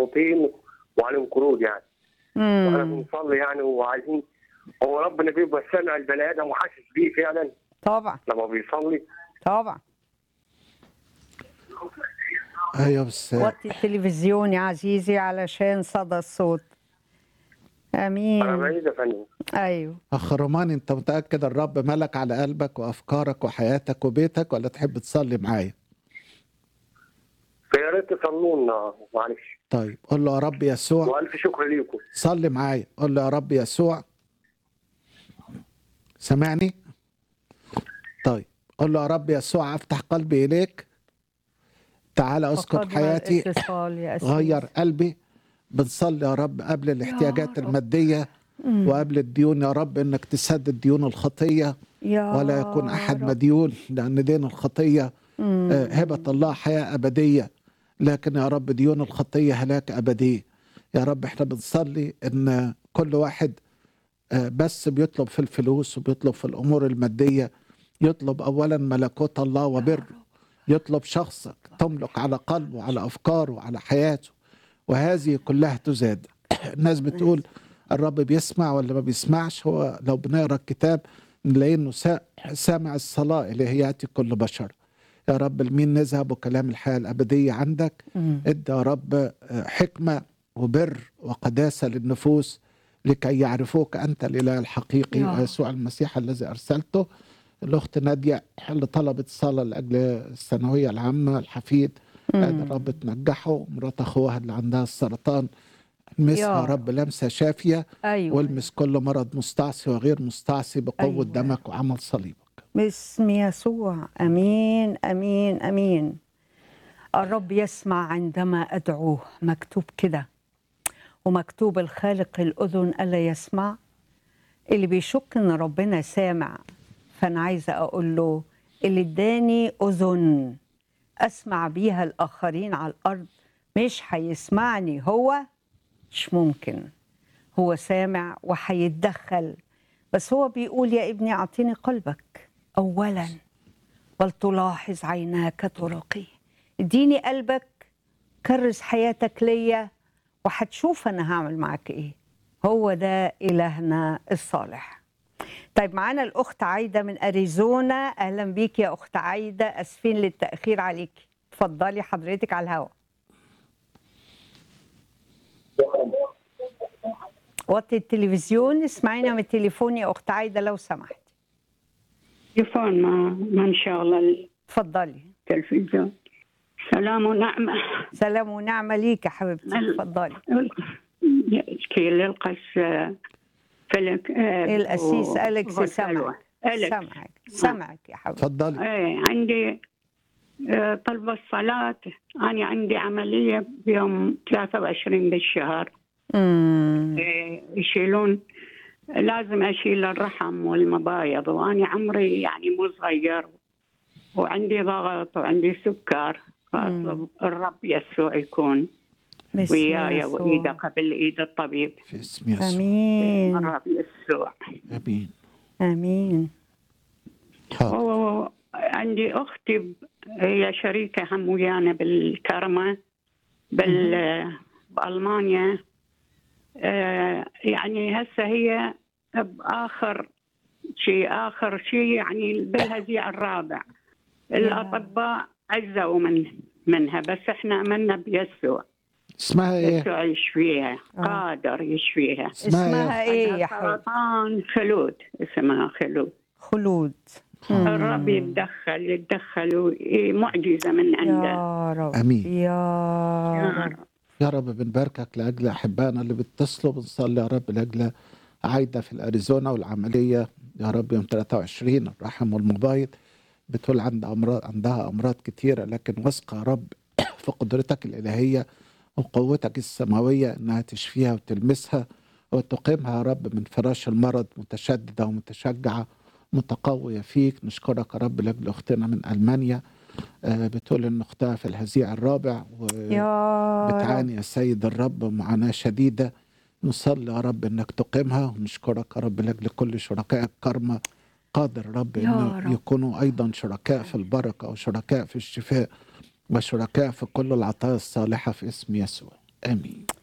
مخطوطين وعليهم قروض يعني واحنا امم بنصلي يعني وعايزين هو ربنا بيبقى سامع البني ادم وحاسس بيه فعلا طبعا لما بيصلي طبعا ايوه بس وطي التلفزيون يا عزيزي علشان صدى الصوت انا امين بعيد يا فندم ايوه اخ روماني انت متاكد الرب ملك على قلبك وافكارك وحياتك وبيتك ولا تحب تصلي معايا فيا ريت تصلوا لنا معلش طيب قول له يا رب يسوع والف شكر ليكم صلي معايا قول له يا رب يسوع سامعني طيب قول له يا رب يسوع افتح قلبي اليك تعال اسكت فقدنا حياتي الاتصال يا أسيس. غير قلبي بنصلي يا رب قبل الاحتياجات رب. المادية مم. وقبل الديون يا رب انك تسدد ديون الخطية يا ولا يكون احد رب. مديون لان دين الخطية مم. آه، هبة الله حياة أبدية لكن يا رب ديون الخطية هلاك أبدي يا رب احنا بنصلي ان كل واحد آه، بس بيطلب في الفلوس وبيطلب في الأمور المادية يطلب أولا ملكوت الله وبره يطلب شخصك تملك على قلبه على أفكاره على حياته وهذه كلها تزاد الناس بتقول الرب بيسمع ولا ما بيسمعش هو لو بنقرا الكتاب نلاقي انه سا- سامع الصلاه اليه ياتي كل بشر يا رب لمين نذهب وكلام الحياه الابديه عندك مم. ادى يا رب آه، حكمه وبر وقداسه للنفوس لكي يعرفوك انت الاله الحقيقي يا. ويسوع المسيح الذي ارسلته الاخت ناديه اللي طلبت صلاه لاجل الثانويه العامه الحفيد قادر الرب تنجحه مرات اخوها اللي عندها السرطان المسها يا يا رب لمسه شافيه ايوه والمس كل مرض مستعصي وغير مستعصي بقوه أيوة. دمك وعمل صليبك باسم يسوع امين امين امين الرب يسمع عندما ادعوه مكتوب كده ومكتوب الخالق الاذن الا يسمع اللي بيشك ان ربنا سامع فانا عايزه اقول له اللي اداني اذن اسمع بيها الاخرين على الارض مش هيسمعني هو مش ممكن هو سامع وهيتدخل بس هو بيقول يا ابني اعطيني قلبك اولا ولتلاحظ عيناك طرقي اديني قلبك كرس حياتك ليا وهتشوف انا هعمل معاك ايه هو ده الهنا الصالح طيب معانا الاخت عايده من اريزونا اهلا بيك يا اخت عايده اسفين للتاخير عليكي اتفضلي حضرتك على الهواء وطي التلفزيون اسمعينا من التليفون يا اخت عايده لو سمحت تليفون ما ما انشغل اتفضلي التلفزيون سلام ونعمة سلام ونعمه ليك يا حبيبتي ال- اتفضلي كيل القس فلك القسيس اليكس سمعك سمعك سمعك سمعك يا حبيبتي اتفضلي ايه عندي آه، طلب الصلاة أنا عندي عملية بيوم 23 بالشهر امم إيه، يشيلون لازم أشيل الرحم والمبايض وأنا عمري يعني مو صغير وعندي ضغط وعندي سكر فأطلب الرب يسوع يكون باسم وياي يسوع. وإيده قبل إيد الطبيب في اسم يسوع امين الرب يسوع امين امين حاضر و- عندي أختي ب- هي شريكة هم ويانا بالكرمة بال بألمانيا آه، يعني هسه هي بآخر شيء آخر شيء يعني بالهزيع الرابع الأطباء عزوا من منها بس احنا آمنا بيسوع اسمها ايه يسوع يشفيها آه. قادر يشفيها اسمها ايه يا حبيبتي سرطان خلود اسمها خلود خلود الرب يتدخل يتدخل وي- معجزة من عنده يا رب آمين. يا يا رب رب. يا رب بنباركك لاجل احبائنا اللي بيتصلوا بنصلي يا رب لاجل عايده في الاريزونا والعمليه يا رب يوم 23 الرحم والمبايض بتقول عند امراض عندها امراض كتيره لكن واثقه يا رب في قدرتك الالهيه وقوتك السماويه انها تشفيها وتلمسها وتقيمها يا رب من فراش المرض متشدده ومتشجعه متقويه فيك نشكرك يا رب لاجل اختنا من المانيا آه، بتقول ان اختها في الهزيع الرابع و... يا رب بتعاني يا سيد الرب معاناة شديدة نصلي يا رب انك تقيمها ونشكرك يا رب لاجل كل شركاء الكرمة قادر رب يا انه رب. يكونوا ايضا شركاء في البركة وشركاء في الشفاء وشركاء في كل العطايا الصالحة في اسم يسوع امين